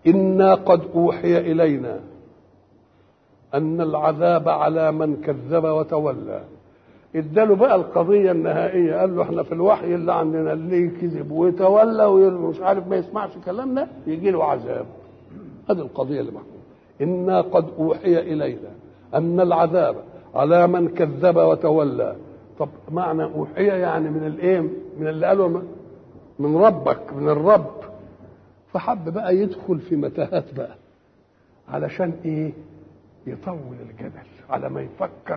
إنا قد أوحي إلينا أن العذاب على من كذب وتولى اداله بقى القضية النهائية قال له احنا في الوحي اللي عندنا اللي كذب وتولى ومش عارف ما يسمعش كلامنا يجي له عذاب هذه القضية اللي محكومة إنا قد أوحي إلينا أن العذاب على من كذب وتولى طب معنى أوحي يعني من الإيه من اللي قالوا من ربك من الرب فحب بقى يدخل في متاهات بقى علشان ايه يطول الجدل على ما يفكر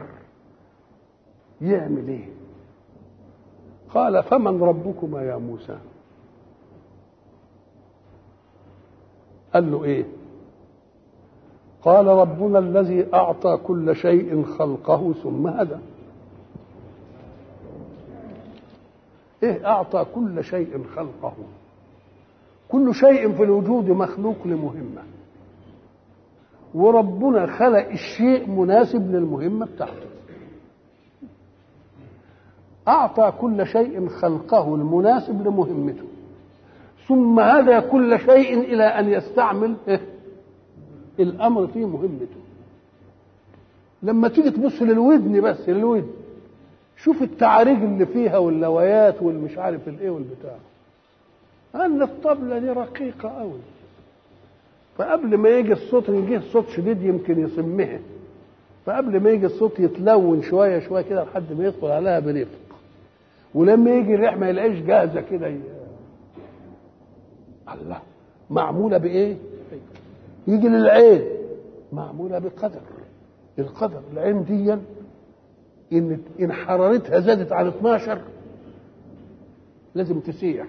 يعمل ايه قال فمن ربكما يا موسى قال له ايه قال ربنا الذي اعطى كل شيء خلقه ثم هدى ايه اعطى كل شيء خلقه كل شيء في الوجود مخلوق لمهمه وربنا خلق الشيء مناسب للمهمه بتاعته اعطى كل شيء خلقه المناسب لمهمته ثم هدى كل شيء الى ان يستعمل الامر في مهمته لما تيجي تبص للودن بس للودن شوف التعاريج اللي فيها واللويات والمش عارف الايه والبتاع ان الطبلة دي رقيقة قوي فقبل ما يجي الصوت يجي الصوت شديد يمكن يسمها فقبل ما يجي الصوت يتلون شوية شوية كده لحد ما يدخل عليها برفق ولما يجي الريح ما يلاقيش جاهزة كده ي... الله معمولة بإيه؟ يجي للعين معمولة بقدر القدر العين دي ان ان حرارتها زادت عن 12 لازم تسيح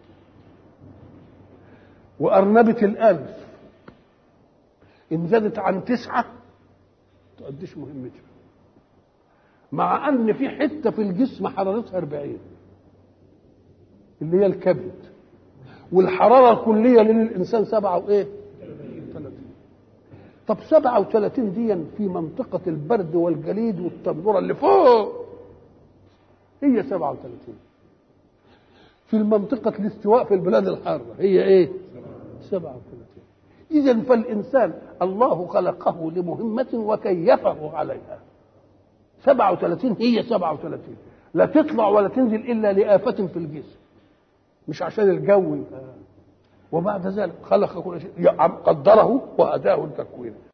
وأرنبة الأنف إن زادت عن تسعة تؤديش مهمتها مع أن في حتة في الجسم حرارتها 40 اللي هي الكبد والحرارة الكلية للإنسان سبعة وإيه؟ 30 طب 37 دي في منطقة البرد والجليد والتنورة اللي فوق هي 37 في المنطقة الاستواء في البلاد الحارة هي ايه؟ 37 إذا فالإنسان الله خلقه لمهمة وكيفه عليها 37 هي 37 لا تطلع ولا تنزل إلا لآفة في الجسم مش عشان الجو وبعد ذلك خلق كل شيء قدره وأداه التكوين